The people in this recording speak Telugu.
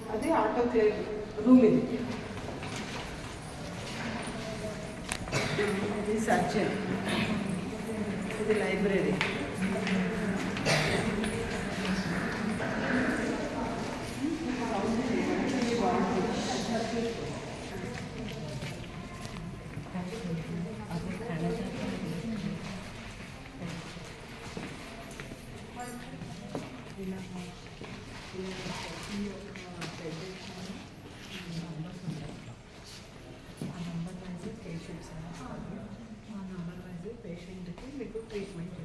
అది ఆటో క్లేవ్ రూమ్ ఇది ఇది సర్జన్ ఇది లైబ్రరీ ఆ నంబర్ వైజ్ పేషెంట్కి మీకు ట్రీట్మెంట్